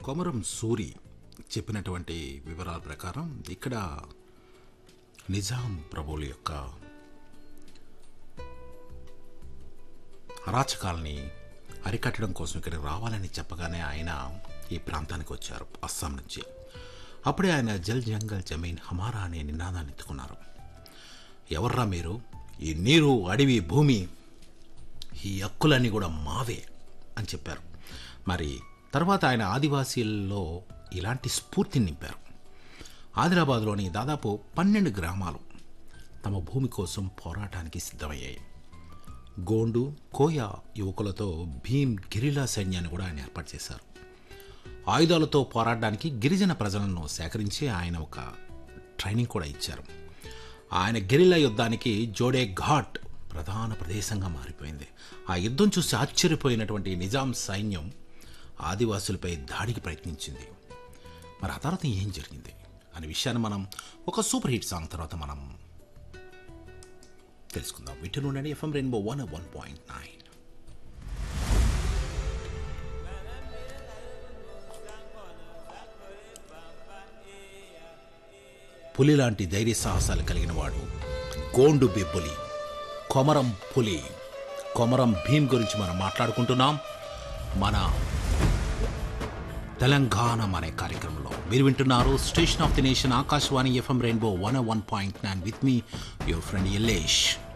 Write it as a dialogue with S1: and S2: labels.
S1: కొమరం సూరి చెప్పినటువంటి వివరాల ప్రకారం ఇక్కడ నిజాం ప్రభువుల యొక్క అరాచకాల్ని అరికట్టడం కోసం ఇక్కడికి రావాలని చెప్పగానే ఆయన ఈ ప్రాంతానికి వచ్చారు అస్సాం నుంచి అప్పుడే ఆయన జల్ జంగల్ జమీన్ హమారా అనే నినాదాన్ని ఎత్తుకున్నారు ఎవర్రా మీరు ఈ నీరు అడవి భూమి ఈ హక్కులన్నీ కూడా మావే అని చెప్పారు మరి తర్వాత ఆయన ఆదివాసీల్లో ఇలాంటి స్ఫూర్తిని నింపారు ఆదిలాబాద్లోని దాదాపు పన్నెండు గ్రామాలు తమ భూమి కోసం పోరాటానికి సిద్ధమయ్యాయి గోండు కోయ యువకులతో భీమ్ గిరిలా సైన్యాన్ని కూడా ఆయన ఏర్పాటు చేశారు ఆయుధాలతో పోరాడడానికి గిరిజన ప్రజలను సేకరించి ఆయన ఒక ట్రైనింగ్ కూడా ఇచ్చారు ఆయన గెరిల్లా యుద్ధానికి జోడే ఘాట్ ప్రధాన ప్రదేశంగా మారిపోయింది ఆ యుద్ధం చూసి ఆశ్చర్యపోయినటువంటి నిజాం సైన్యం ఆదివాసులపై దాడికి ప్రయత్నించింది మరి ఆ తర్వాత ఏం జరిగింది అనే విషయాన్ని మనం ఒక సూపర్ హిట్ సాంగ్ తర్వాత మనం తెలుసుకుందాం వింటూ ఉండండి FM rainbow one one point nine పులి లాంటి ధైర్య సాహసాలు కలిగిన వాడు గోండు బిబ్బులి కొమరం పులి కొమరం భీమ్ గురించి మనం మాట్లాడుకుంటున్నాం మన తెలంగాణ అనే కార్యక్రమంలో మీరు వింటున్నారు station of the nation Akashvani FM rainbow one one point nine with me your friend Yellesh